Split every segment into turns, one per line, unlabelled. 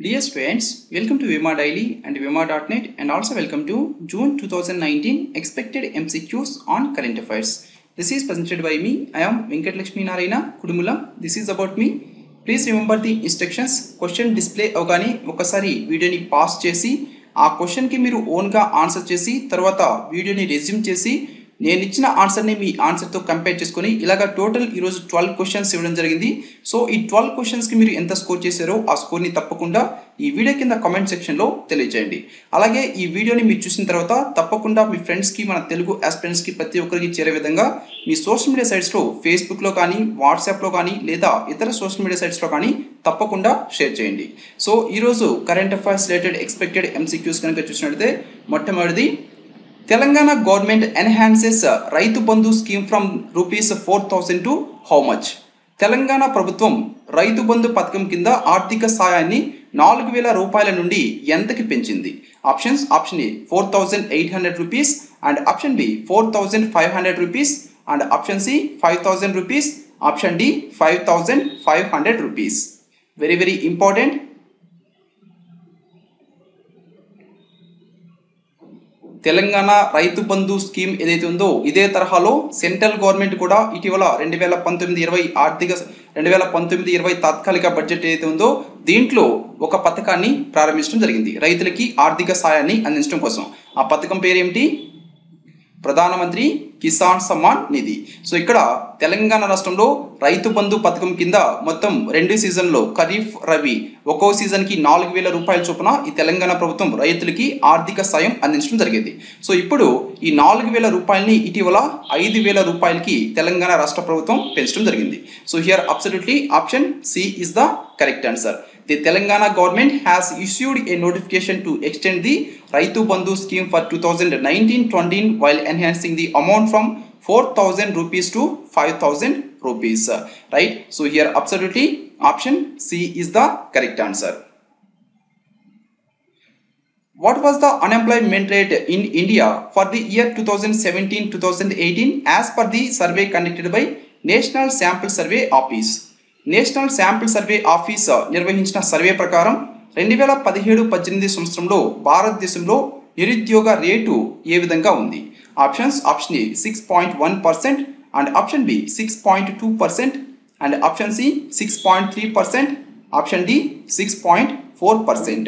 Dear students, welcome to Vima Daily and Vima.net and also welcome to June 2019 expected MCQs on current affairs. This is presented by me. I am Venkat Lakshmi Narayana Kudumulam. This is about me. Please remember the instructions question display అవగానే ఒకసారి వీడియోని pass చేసి ఆ క్వశ్చన్కి మీరు ఓన్గా answer చేసి తర్వాత వీడియోని రెజ్యూమ్ చేసి నేను ఇచ్చిన ఆన్సర్ని మీ ఆన్సర్తో కంపేర్ చేసుకొని ఇలాగ టోటల్ ఈరోజు ట్వెల్వ్ క్వశ్చన్స్ ఇవ్వడం జరిగింది సో ఈ ట్వెల్వ్ క్వశ్చన్స్కి మీరు ఎంత స్కోర్ చేశారో ఆ స్కోర్ని తప్పకుండా ఈ వీడియో కింద కామెంట్ సెక్షన్లో తెలియజేయండి అలాగే ఈ వీడియోని మీరు చూసిన తర్వాత తప్పకుండా మీ ఫ్రెండ్స్కి మన తెలుగు ఆస్పిరెంట్స్కి ప్రతి ఒక్కరికి చేరే విధంగా మీ సోషల్ మీడియా సైట్స్లో ఫేస్బుక్లో కానీ వాట్సాప్లో కానీ లేదా ఇతర సోషల్ మీడియా సైట్స్లో కానీ తప్పకుండా షేర్ చేయండి సో ఈరోజు current affairs related expected MCQs కనుక చూసినట్లయితే మొట్టమొదటిది Telangana government enhances Rythu Bandhu scheme from rupees four thousand to how much Telangana ప్రభుత్వం రైతు బంధు పథకం కింద ఆర్థిక సాయాన్ని నాలుగు వేల రూపాయల నుండి ఎంతకి పెంచింది options option A four thousand eight hundred rupees and option B four thousand five hundred rupees and option C five thousand rupees option D five thousand five hundred rupees very very important Telangana Rythu Bandhu scheme ఏదైతే ఉందో ఇదే తరహాలో central government కూడా ఇటీవల రెండు వేల పంతొమ్మిది ఇరవై ఆర్థిక రెండు వేల పంతొమ్మిది ఇరవై తాత్కాలిక బడ్జెట్ ఏదైతే ఉందో దీంట్లో ఒక పథకాన్ని ప్రారంభించడం జరిగింది రైతులకి ఆర్థిక సాయాన్ని అందించడం కోసం ఆ పథకం పేరేమిటి ప్రధానమంత్రి కిసాన్ సమ్మాన్ నిధి సో ఇక్కడ తెలంగాణ రాష్ట్రంలో రైతు బంధు పథకం కింద మొత్తం రెండు సీజన్లో ఖరీఫ్ రబీ ఒక్కో సీజన్కి నాలుగు వేల రూపాయల చొప్పున ఈ తెలంగాణ ప్రభుత్వం రైతులకి ఆర్థిక సాయం అందించడం జరిగింది సో ఇప్పుడు ఈ నాలుగు వేల రూపాయలని ఇటీవల ఐదు వేల రూపాయలకి తెలంగాణ రాష్ట్ర ప్రభుత్వం పెంచడం జరిగింది so here absolutely option C is the correct answer The Telangana government has issued a notification to extend the Raitu Bandhu scheme for 2019-20 while enhancing the amount from 4000 rupees to 5000 rupees. Right? So here absolutely option C is the correct answer. What was the unemployment rate in India for the year 2017-2018 as per the survey conducted by National Sample Survey Office? National sample survey office నిర్వహించిన సర్వే ప్రకారం రెండు వేల పదిహేడు పద్దెనిమిది సంవత్సరంలో భారతదేశంలో నిరుద్యోగ రేటు ఏ విధంగా ఉంది options option A six point one percent and option B six point two percent and option C six point three percent option D six point four percent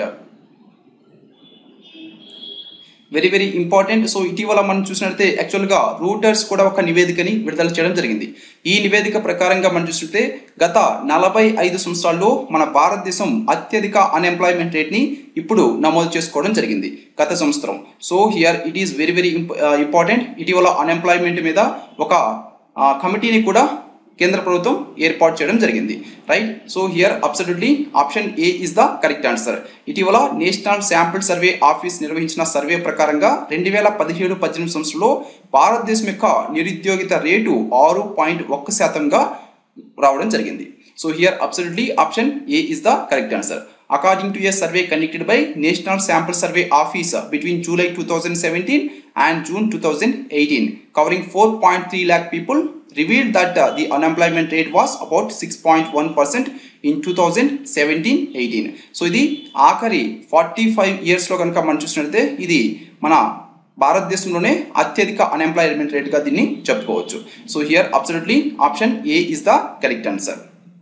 very very important so ఇటీవల మనం చూసినట్లయితే యాక్చువల్గా Reuters కూడా ఒక నివేదికని విడుదల చేయడం జరిగింది ఈ నివేదిక ప్రకారంగా మనం చూసినట్లయితే గత నలభై ఐదు సంవత్సరాల్లో మన భారతదేశం అత్యధిక అన్ఎంప్లాయ్మెంట్ రేట్ని ఇప్పుడు నమోదు చేసుకోవడం జరిగింది గత సంవత్సరం so here it is very very important ఇటీవల అన్ఎంప్లాయ్మెంట్ మీద ఒక కమిటీని కూడా కేంద్ర ప్రభుత్వం ఏర్పాటు చేయడం జరిగింది right so here absolutely option A is the correct answer ఇటీవల నేషనల్ శాంపిల్ సర్వే ఆఫీస్ నిర్వహించిన సర్వే ప్రకారంగా రెండు వేల పదిహేడు పద్దెనిమిది సంవత్సరంలో భారతదేశం యొక్క నిరుద్యోగిత రేటు ఆరు పాయింట్ ఒక్క శాతంగా రావడం జరిగింది so here absolutely option A is the correct answer according to a survey conducted by National Sample Survey Office between July 2017 and June 2018, covering 4.3 lakh people, revealed that uh, the unemployment rate was about 6.1% in 2017-18. So ఇది ఆఖరి forty five ఇయర్స్లో కనుక మనం చూసినట్లయితే ఇది మన భారతదేశంలోనే అత్యధిక అన్ఎంప్లాయ్మెంట్ రేట్గా దీన్ని చెప్పుకోవచ్చు so here absolutely option A is the correct answer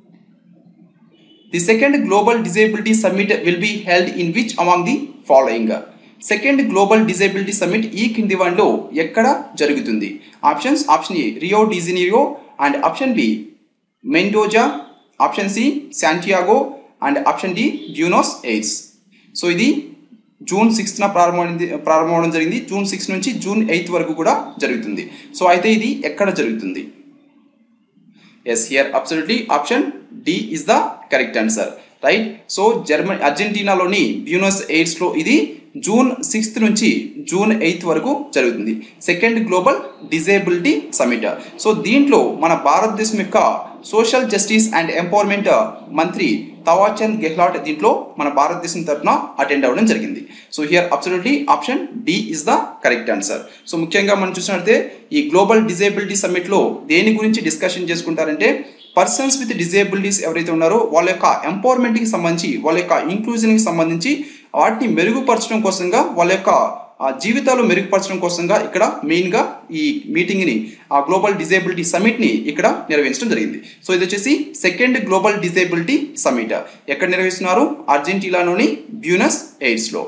the second global disability summit will be held in which among the following second global disability summit ఈ కింది వాటిలో ఎక్కడ జరుగుతుంది options option A Rio de Janeiro and option B Mendoza option C Santiago and option D Buenos Aires so ఇది June సిక్స్త్న ప్రారంభమైంది ప్రారంభమవడం జరిగింది జూన్ సిక్స్ నుంచి జూన్ ఎయిత్ వరకు కూడా జరుగుతుంది సో అయితే ఇది ఎక్కడ జరుగుతుంది yes here absolutely option D is the correct answer right so Germany అర్జెంటీనాలోని బ్యూనస్ ఎయిడ్స్లో ఇది జూన్ సిక్స్త్ నుంచి జూన్ ఎయిత్ వరకు జరుగుతుంది second global disability summit so దీంట్లో మన భారతదేశం యొక్క సోషల్ జస్టిస్ అండ్ ఎంపవర్మెంట్ మంత్రి తవాచంద్ గెహ్లాట్ దీంట్లో మన భారతదేశం తరఫున అటెండ్ అవ్వడం జరిగింది so here absolutely option D is the correct answer so ముఖ్యంగా మనం చూసినట్లయితే ఈ గ్లోబల్ డిజేబిలిటీ సమ్మిట్లో దేని గురించి డిస్కషన్ చేసుకుంటారంటే పర్సన్స్ విత్ డిజేబిలిటీస్ ఎవరైతే ఉన్నారో వాళ్ళ యొక్క ఎంపవర్మెంట్కి సంబంధించి వాళ్ళ యొక్క ఇంక్లూజన్కి సంబంధించి వాటిని మెరుగుపరచడం కోసంగా వాళ్ళ యొక్క ఆ జీవితాలు మెరుగుపరచడం కోసంగా ఇక్కడ మెయిన్గా ఈ మీటింగ్ని ఆ గ్లోబల్ డిజేబిలిటీ సమిట్ని ఇక్కడ నిర్వహించడం జరిగింది సో ఇది వచ్చేసి సెకండ్ గ్లోబల్ డిజేబిలిటీ సమిట్ ఎక్కడ నిర్వహిస్తున్నారు అర్జెంటీనాలోని బ్యూనస్ ఎయిడ్స్లో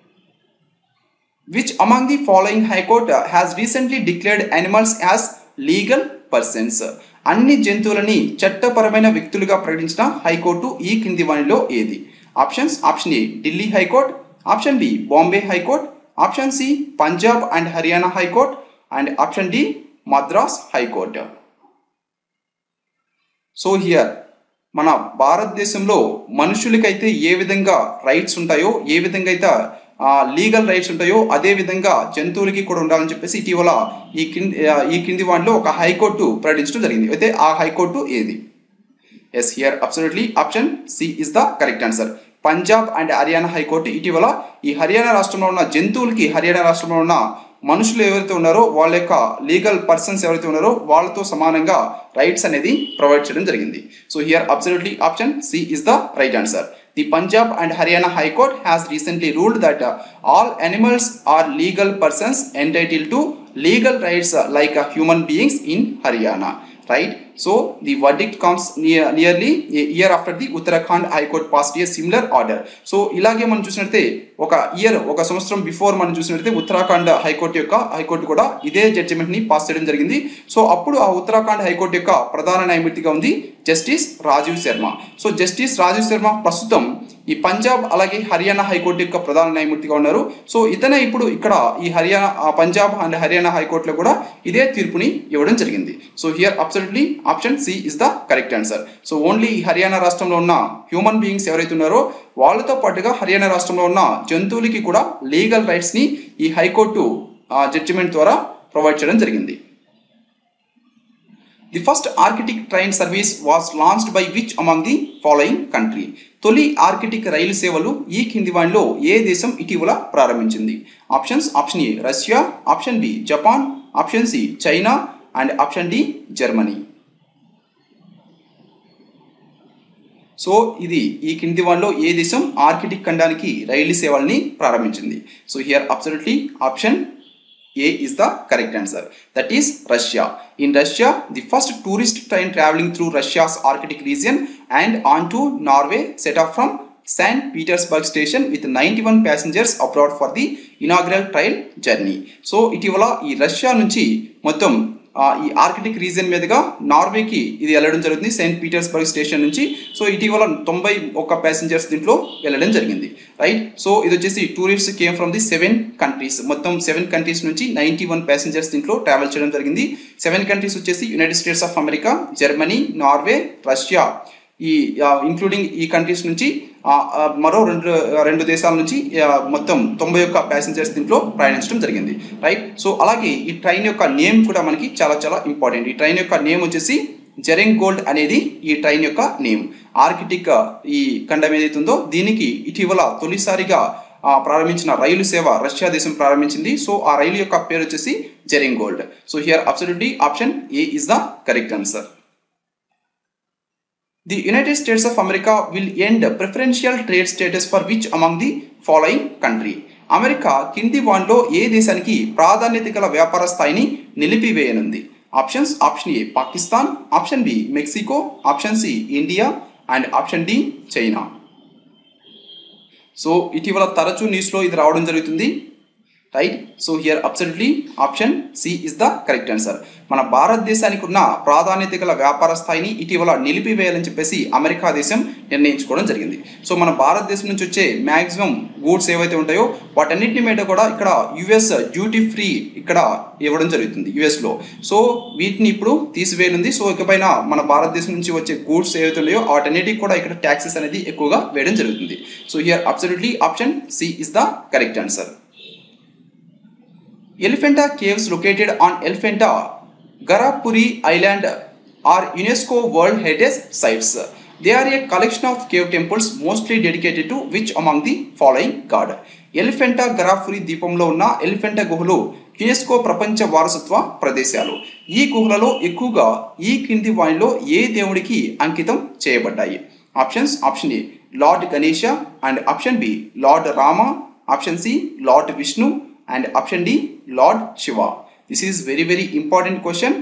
which among the following high court has recently declared animals as legal persons అన్ని జంతువులని చట్టపరమైన వ్యక్తులుగా ప్రకటించిన హైకోర్టు ఈ కింది వాణిలో ఏది options option A Delhi high court option B Bombay high court option C Punjab and Haryana high court and option D Madras high court so here మన భారతదేశంలో మనుషులకైతే ఏ విధంగా రైట్స్ ఉంటాయో ఏ విధంగా అయితే లీగల్ రైట్స్ ఉంటాయో అదే విధంగా జంతువులకి కూడా ఉండాలని చెప్పేసి ఇటీవల ఈ కింది ఈ కింది వాటిలో ఒక హైకోర్టు ప్రకటించడం జరిగింది అయితే ఆ హైకోర్టు ఏది yes here absolutely option C is the correct answer Punjab and Haryana high court ఇటీవల ఈ హర్యానా రాష్ట్రంలో ఉన్న జంతువులకి హర్యానా రాష్ట్రంలో ఉన్న మనుషులు ఎవరైతే ఉన్నారో వాళ్ళ యొక్క లీగల్ పర్సన్స్ ఎవరైతే ఉన్నారో వాళ్ళతో సమానంగా రైట్స్ అనేది ప్రొవైడ్ చేయడం జరిగింది so here absolutely option C is the right answer the Punjab and Haryana high court has recently ruled that all animals are legal persons entitled to legal rights like human beings in Haryana right so the verdict comes near, nearly a year after the uttarakhand high court passed a similar order so ఇలాగే మనం చూసినట్లయితే ఒక year ఒక సంవత్సరం before మనం చూసినట్లయితే Uttarakhand high court యొక్క high court కూడా ఇదే జడ్జిమెంట్ ని పాస్ చేయడం జరిగింది సో అప్పుడు ఆ ఉత్తరాఖండ్ హైకోర్టు యొక్క ప్రధాన న్యాయమూర్తిగా ఉంది justice Rajiv Sharma so justice Rajiv Sharma ప్రస్తుతం ఈ పంజాబ్ అలాగే హర్యానా హైకోర్టు యొక్క ప్రధాన న్యాయమూర్తిగా ఉన్నారు సో ఇతనే ఇప్పుడు ఇక్కడ ఈ హర్యానా ఆ పంజాబ్ అండ్ హర్యానా హైకోర్టులో కూడా ఇదే తీర్పుని ఇవ్వడం జరిగింది so here absolutely option C is the correct answer so only ఈ హర్యానా రాష్ట్రంలో ఉన్న హ్యూమన్ బీయింగ్స్ ఎవరైతే ఉన్నారో వాళ్ళతో పాటుగా హర్యానా రాష్ట్రంలో ఉన్న జంతువులకి కూడా లీగల్ రైట్స్ని ఈ హైకోర్టు జడ్జిమెంట్ ద్వారా ప్రొవైడ్ చేయడం జరిగింది the first Arctic train service was launched by which among the following country తొలి ఆర్కిటిక్ రైలు సేవలు ఈ కింది వాటిలో ఏ దేశం ఇటీవల ప్రారంభించింది options option A Russia option B Japan option C China and option D Germany so ఇది ఈ కింది వాటిలో ఏ దేశం ఆర్కిటిక్ ఖండానికి రైలు సేవల్ని ప్రారంభించింది so here absolutely option A is the correct answer. That is Russia. In Russia, the first tourist train traveling through Russia's Arctic region and onto Norway set off from St. Petersburg station with 91 passengers abroad for the inaugural trail journey. So ఇటీవల ఈ Russia నుంచి మొత్తం ఆ, ఈ Arctic region మీదుగా నార్వేకి ఇది వెళ్ళడం జరుగుతుంది సెయింట్ పీటర్స్బర్గ్ స్టేషన్ నుంచి సో ఇటీవల తొంభై ఒక్క ప్యాసింజర్స్ దీంట్లో వెళ్ళడం జరిగింది రైట్ సో ఇది వచ్చేసి tourist came from the seven countries మొత్తం సెవెన్ కంట్రీస్ నుంచి నైంటీ వన్ ప్యాసింజర్స్ దీంట్లో ట్రావెల్ చేయడం జరిగింది సెవెన్ కంట్రీస్ వచ్చేసి United States of America Germany Norway Russia ఈ ఇంక్లూడింగ్ ఈ కంట్రీస్ నుంచి ఆ, ఆ, మరో రెండు రెండు దేశాల నుంచి ఆ, మొత్తం తొంభై ఒక్క ప్యాసింజర్స్ దీంట్లో ప్రయాణించడం జరిగింది రైట్ సో అలాగే ఈ ట్రైన్ యొక్క నేమ్ కూడా మనకి చాలా చాలా ఇంపార్టెంట్ ఈ ట్రైన్ యొక్క నేమ్ వచ్చేసి జెరెంగ్ గోల్డ్ అనేది ఈ ట్రైన్ యొక్క నేమ్ ఆర్కిటిక్ ఈ ఖండం ఏదైతే ఉందో దీనికి ఇటీవల తొలిసారిగా ఆ, ప్రారంభించిన రైలు సేవ రష్యా దేశం ప్రారంభించింది సో ఆ రైలు యొక్క పేరు వచ్చేసి జెరింగ్ gold so here absolutely option A is the correct answer The United States of America will end preferential trade status for which among the following country? America కింది వాన్లో ఏ దేశానికి ప్రాధాన్యత గల వ్యాపార స్థాయిని నిలిపివేయనుంది options option A Pakistan option B Mexico option C India and option D China so ఇటీవల తరచూ న్యూస్లో ఇది రావడం జరుగుతుంది right so here absolutely option C is the correct answer మన భారతదేశానికి ఉన్న ప్రాధాన్యత గల వ్యాపార స్థాయిని ఇటీవల నిలిపివేయాలని చెప్పేసి అమెరికా దేశం నిర్ణయించుకోవడం జరిగింది సో మన భారతదేశం నుంచి వచ్చే మ్యాక్సిమం గూడ్స్ ఏవైతే ఉంటాయో వాటన్నిటిని మీద కూడా ఇక్కడ యుఎస్ డ్యూటీ ఫ్రీ ఇక్కడ ఇవ్వడం జరుగుతుంది యుఎస్లో సో వీటిని ఇప్పుడు తీసివేయనుంది సో ఇకపైన మన భారతదేశం నుంచి వచ్చే గూడ్స్ ఏవైతే ఉన్నాయో వాటన్నిటికి కూడా ఇక్కడ ట్యాక్సెస్ అనేది ఎక్కువగా వేయడం జరుగుతుంది so here absolutely option C is the correct answer Elephanta caves located on Elephanta Garapuri Island are UNESCO World Heritage Sites. They are a collection of cave temples mostly dedicated to which among the following god? Elephanta Gharapuri ద్వీపంలో ఉన్న ఎలిఫెంటా గుహలు UNESCO ప్రపంచ వారసత్వ ప్రదేశాలు ఈ గుహలలో ఎక్కువగా ఈ క్రింది వాణిలో ఏ దేవుడికి అంకితం చేయబడ్డాయి options option A Lord Ganesha and option B Lord Rama option C Lord Vishnu and option D Lord Shiva this is very very important question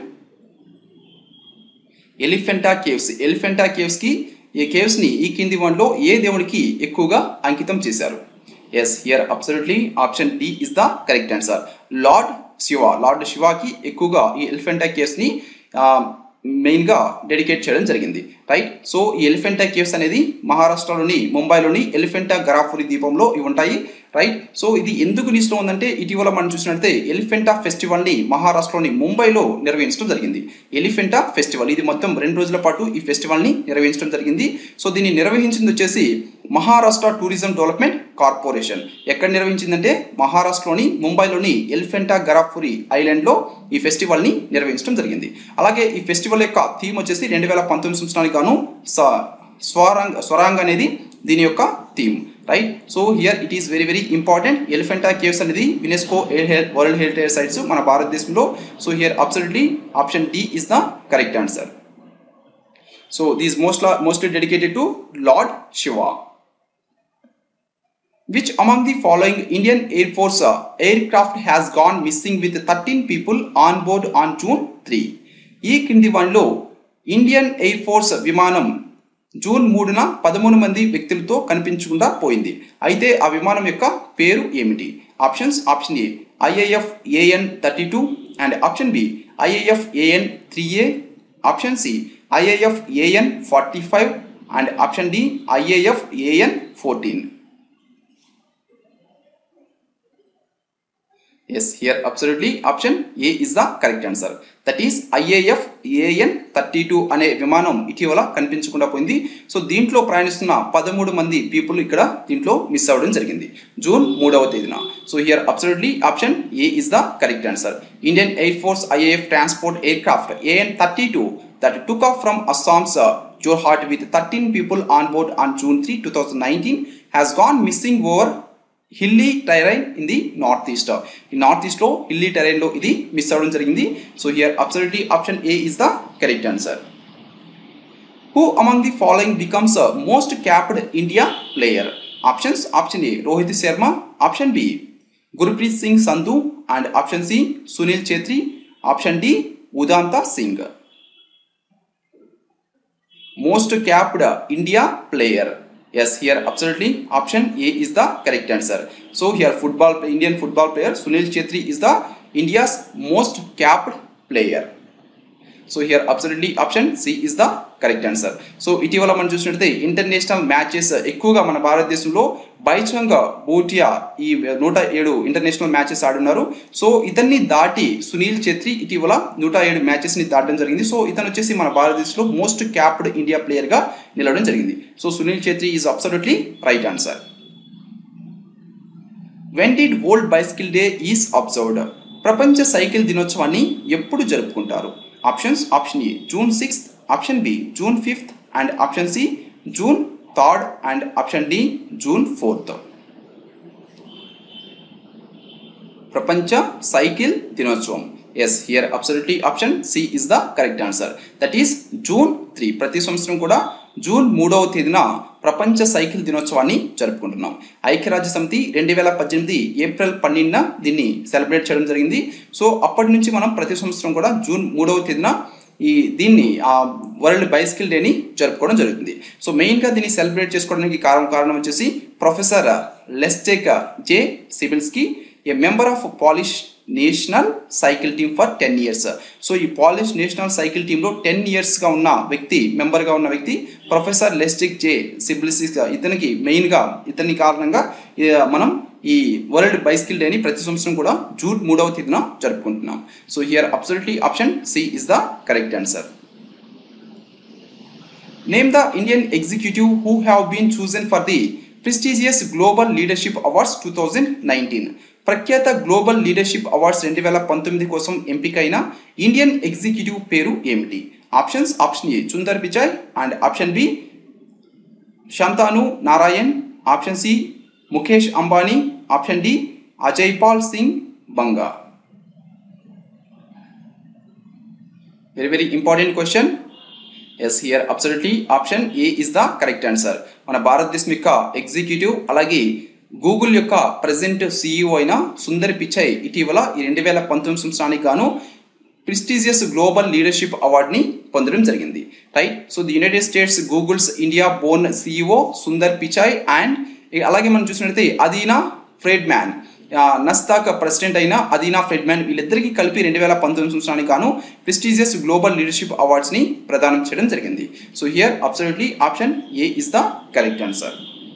Elephanta caves Elephanta కేవ్స్కి ఈ కేవ్స్ని ఈ కింది వన్లో ఏ దేవుడికి ఎక్కువగా అంకితం చేశారు yes here absolutely option D is the correct answer Lord Shiva Lord శివాకి ఎక్కువగా ఈ ఎలిఫెంటా కేవ్స్ని మెయిన్గా డెడికేట్ చేయడం జరిగింది రైట్ సో ఈ ఎలిఫెంటా కేవ్స్ అనేది మహారాష్ట్రలోని ముంబైలోని ఎలిఫెంటా గరాఫురి ద్వీపంలో ఇవి ఉంటాయి రైట్ సో ఇది ఎందుకు లిస్ట్లో ఉందంటే ఇటీవల మనం చూసినట్లయితే ఎలిఫెంటా ఫెస్టివల్ని మహారాష్ట్రలోని ముంబైలో నిర్వహించడం జరిగింది ఎలిఫెంటా ఫెస్టివల్ ఇది మొత్తం రెండు రోజుల పాటు ఈ ఫెస్టివల్ని నిర్వహించడం జరిగింది సో దీన్ని నిర్వహించింది వచ్చేసి మహారాష్ట్ర టూరిజం డెవలప్మెంట్ కార్పొరేషన్ ఎక్కడ నిర్వహించిందంటే మహారాష్ట్రలోని ముంబైలోని ఎలిఫెంటా గరాఫురి ఐలాండ్లో ఈ ఫెస్టివల్ని నిర్వహించడం జరిగింది అలాగే ఈ ఫెస్టివల్ యొక్క థీమ్ వచ్చేసి రెండు వేల పంతొమ్మిది సంవత్సరానికి గాను స్వరాంగ్ స్వరాంగ్ అనేది దీని యొక్క theme right so here it is very very important Elephanta caves అనేది యునెస్కో వరల్డ్ హెరిటేజ్ సైట్స్ మన భారతదేశంలో so here absolutely option D is the correct answer so these most mostly dedicated to Lord Shiva Which among the following Indian Air Force uh, aircraft has gone missing with 13 people on board on June 3? ఈ క్రింది వన్లో Indian air force విమానం June మూడున పదమూడు మంది వ్యక్తులతో కనిపించకుండా పోయింది అయితే ఆ విమానం యొక్క పేరు ఏమిటి options option A IAF AN thirty two and option B IAF AN three A option C IAF AN forty five and option D IAF AN fourteen yes here absolutely option A is the correct answer that is IAF AN thirty two అనే విమానం ఇటీవల కనిపించకుండా పోయింది so దీంట్లో ప్రయాణిస్తున్న పదమూడు మంది people ఇక్కడ దీంట్లో మిస్ అవ్వడం జరిగింది జూన్ మూడవ తేదీన so here absolutely option A is the correct answer Indian air force IAF transport aircraft AN thirty two that took off from Assam's Jorhat with thirteen people on board on June three two thousand nineteen has gone missing over hilly terrain in the north east ఈ north ఈస్ట్లో hilly టెరైన్లో ఇది miss అవ్వడం జరిగింది so here absolutely option A is the correct answer who among the following becomes most capped India player options option A Rohit Sharma option B Gurpreet Singh Sandhu and option C Sunil Chhetri option D Udanta Singh most capped India player yes here absolutely option a is the correct answer so here football indian football player sunil chetri is the india's most capped player so here absolutely option C is the correct answer so ఇటీవల మనం చూసినట్లయితే international matches ఎక్కువగా మన భారతదేశంలో బైచంగ్ బూటియా ఈ నూట ఏడు international matches ఆడున్నారు so ఇతన్ని దాటి సునీల్ ఛేత్రి ఇటీవల నూట ఏడు మ్యాచెస్ని దాటడం జరిగింది సో ఇతను వచ్చేసి మన భారతదేశంలో మోస్ట్ క్యాప్డ్ ఇండియా ప్లేయర్గా నిలవడం జరిగింది so Sunil Chhetri is absolutely right answer when did world bicycle day is observed ప్రపంచ సైకిల్ దినోత్సవాన్ని ఎప్పుడు జరుపుకుంటారు options option A June sixth option B June fifth and option C June third and option D June fourth ప్రపంచ cycle దినోత్సవం yes here absolutely option C is the correct answer that is June three ప్రతి సంవత్సరం కూడా June మూడవ తేదీన ప్రపంచ cycle దినోత్సవాన్ని జరుపుకుంటున్నాం ఐక్యరాజ్య సమితి రెండు వేల పద్దెనిమిది ఏప్రిల్ పన్నెండున దీన్ని సెలబ్రేట్ చేయడం జరిగింది సో అప్పటి నుంచి మనం ప్రతి సంవత్సరం కూడా జూన్ మూడవ తేదీన ఈ దీన్ని వరల్డ్ బైసికల్ డేని జరుపుకోవడం జరుగుతుంది సో మెయిన్గా దీన్ని సెలబ్రేట్ చేసుకోవడానికి కారణం కారణం వచ్చేసి professor Leszek J Sibilski a member of Polish national cycle team for ten years so ఈ పాలిష్ నేషనల్ సైకిల్ టీంలో టెన్ ఇయర్స్గా ఉన్న వ్యక్తి మెంబర్గా ఉన్న వ్యక్తి ప్రొఫెసర్ లెస్టిక్ జే సిబిలిసిస్ ఇతనికి మెయిన్గా ఇతని కారణంగా మనం ఈ వరల్డ్ బైసికల్ డేని ప్రతి సంవత్సరం కూడా జూన్ మూడవ తేదీన జరుపుకుంటున్నాం so here absolutely option C is the correct answer name the Indian executive who have been chosen for the prestigious global leadership awards two thousand nineteen ప్రఖ్యాత గ్లోబల్ లీడర్షిప్ అవార్డ్స్ రెండు వేల పంతొమ్మిది కోసం ఎంపికైన ఇండియన్ ఎగ్జిక్యూటివ్ పేరు ఏమిటి options option A Sundar Pichai and option B Shantanu Narayen option C Mukesh Ambani option D Ajay Pal Singh Banga very very important question yes here absolutely option A is the correct answer మన భారతదేశం యొక్క ఎగ్జిక్యూటివ్ అలాగే గూగుల్ యొక్క ప్రెసెంట్ సీఈఓ అయిన సుందర్ పిచై ఇటీవల ఈ రెండు వేల పంతొమ్మిది సంవత్సరానికి గాను ప్రిస్టీజియస్ గ్లోబల్ లీడర్షిప్ అవార్డ్ని పొందడం జరిగింది right so the United States Google's India born CEO Sundar Pichai and అలాగే మనం చూసినట్లయితే Adena Friedman Nasdaq president అయిన అదీనా ఫ్రెడ్ మ్యాన్ వీళ్ళిద్దరికీ కలిపి రెండు వేల పంతొమ్మిది సంవత్సరానికి గాను ప్రెస్టీజియస్ గ్లోబల్ లీడర్షిప్ అవార్డ్స్ని ప్రదానం చేయడం జరిగింది so here absolutely option A is the correct answer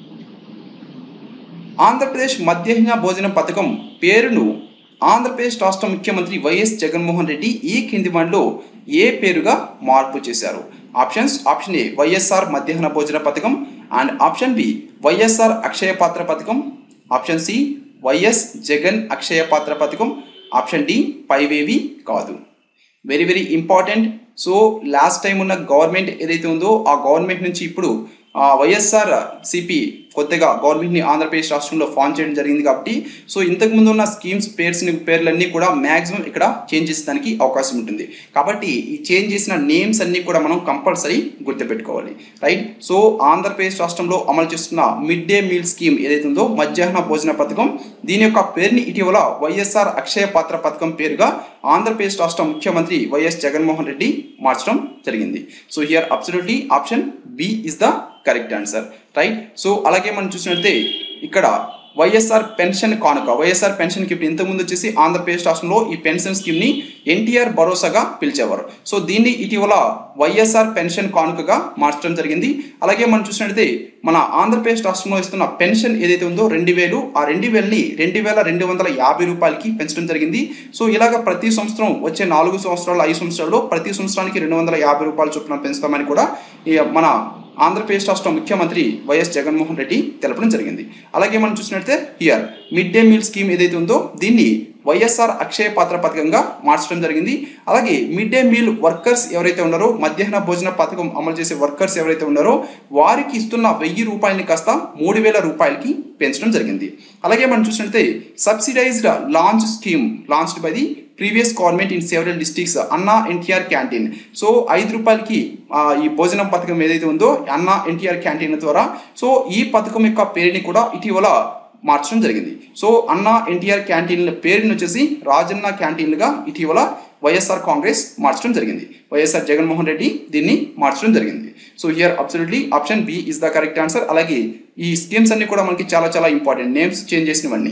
Andhra Pradesh మధ్యాహ్న భోజన పథకం పేరును ఆంధ్రప్రదేశ్ రాష్ట్ర ముఖ్యమంత్రి వైఎస్ జగన్మోహన్ రెడ్డి ఈ కింది వాటిలో ఏ పేరుగా మార్పు చేశారు ఆప్షన్స్ ఆప్షన్ ఏ వైఎస్ఆర్ మధ్యాహ్న భోజన పథకం and option B YSR Akshaya Patra పథకం ఆప్షన్ సి వైఎస్ జగన్ అక్షయ పాత్ర పథకం ఆప్షన్ డి పైవేవి కాదు very very important so last time ఉన్న గవర్నమెంట్ ఏదైతే ఉందో ఆ గవర్నమెంట్ నుంచి ఇప్పుడు వైఎస్ఆర్ సిపి కొత్తగా గవర్నమెంట్ని ఆంధ్రప్రదేశ్ రాష్ట్రంలో ఫామ్ చేయడం జరిగింది కాబట్టి సో ఇంతకుముందు ఉన్న స్కీమ్స్ పేర్స్ పేర్లన్నీ కూడా మ్యాక్సిమం ఇక్కడ చేంజ్ చేసేదానికి అవకాశం ఉంటుంది కాబట్టి ఈ చేంజ్ చేసిన నేమ్స్ అన్నీ కూడా మనం కంపల్సరీ గుర్తుపెట్టుకోవాలి రైట్ సో ఆంధ్రప్రదేశ్ రాష్ట్రంలో అమలు చేస్తున్న మిడ్ డే మీల్ స్కీమ్ ఏదైతే ఉందో మధ్యాహ్న భోజన పథకం దీని యొక్క పేరుని ఇటీవల వైఎస్ఆర్ అక్షయ పాత్ర పథకం పేరుగా ఆంధ్రప్రదేశ్ రాష్ట్ర ముఖ్యమంత్రి వైఎస్ జగన్మోహన్ రెడ్డి మార్చడం జరిగింది so here absolutely option B is the correct answer right so అలాగే మనం చూసినట్లయితే ఇక్కడ వైఎస్ఆర్ పెన్షన్ కానుక వైఎస్ఆర్ పెన్షన్కి ఇప్పుడు ఇంతకుముందు వచ్చేసి ఆంధ్రప్రదేశ్ రాష్ట్రంలో ఈ పెన్షన్ స్కీమ్ని ఎన్టీఆర్ భరోసాగా పిలిచేవారు సో దీన్ని ఇటీవల వైఎస్ఆర్ పెన్షన్ కానుకగా మార్చడం జరిగింది అలాగే మనం చూసినట్లయితే మన ఆంధ్రప్రదేశ్ రాష్ట్రంలో ఇస్తున్న పెన్షన్ ఏదైతే ఉందో రెండు వేలు ఆ రెండు వేలని రెండు వేల రెండు వందల యాభై రూపాయలకి పెంచడం జరిగింది సో ఇలాగ ప్రతి సంవత్సరం వచ్చే నాలుగు సంవత్సరాలు ఐదు సంవత్సరాల్లో ప్రతి సంవత్సరానికి రెండు వందల యాభై రూపాయలు చొప్పున పెంచుతామని కూడా ఈ మన ఆంధ్రప్రదేశ్ రాష్ట్ర ముఖ్యమంత్రి వైఎస్ జగన్మోహన్ రెడ్డి తెలపడం జరిగింది అలాగే మనం చూసినట్లయితే here mid day meal scheme ఏదైతే ఉందో దీన్ని వైఎస్ఆర్ అక్షయ పాత్ర పథకంగా మార్చడం జరిగింది అలాగే మిడ్ డే మీల్ వర్కర్స్ ఎవరైతే ఉన్నారో మధ్యాహ్న భోజన పథకం అమలు చేసే వర్కర్స్ ఎవరైతే ఉన్నారో వారికి ఇస్తున్న వెయ్యి రూపాయలని కాస్త మూడు వేల రూపాయలకి పెంచడం జరిగింది అలాగే మనం చూసినట్లయితే subsidised lunch scheme launched by the previous government in several districts Anna NTR canteen so ఐదు రూపాయలకి ఈ భోజనం పథకం ఏదైతే ఉందో అన్నా ఎన్టీఆర్ క్యాంటీన్ ద్వారా సో ఈ పథకం యొక్క పేరుని కూడా ఇటీవల మార్చడం జరిగింది సో అన్నా ఎన్టీఆర్ క్యాంటీన్ల పేరుని వచ్చేసి రాజన్న క్యాంటీన్లుగా ఇటీవల వైఎస్ఆర్ కాంగ్రెస్ మార్చడం జరిగింది వైఎస్ఆర్ జగన్మోహన్ రెడ్డి దీన్ని మార్చడం జరిగింది so here absolutely option B is the correct answer అలాగే ఈ స్కీమ్స్ అన్ని కూడా మనకి చాలా చాలా ఇంపార్టెంట్ నేమ్స్ చేంజ్ చేసినవన్నీ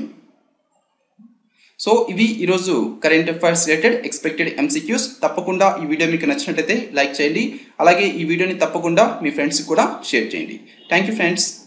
సో ఇవి ఈరోజు current affairs related expected MCQs తప్పకుండా ఈ వీడియో మీకు నచ్చినట్లయితే లైక్ చేయండి అలాగే ఈ వీడియోని తప్పకుండా మీ ఫ్రెండ్స్కి కూడా షేర్ చేయండి థ్యాంక్ యూ ఫ్రెండ్స్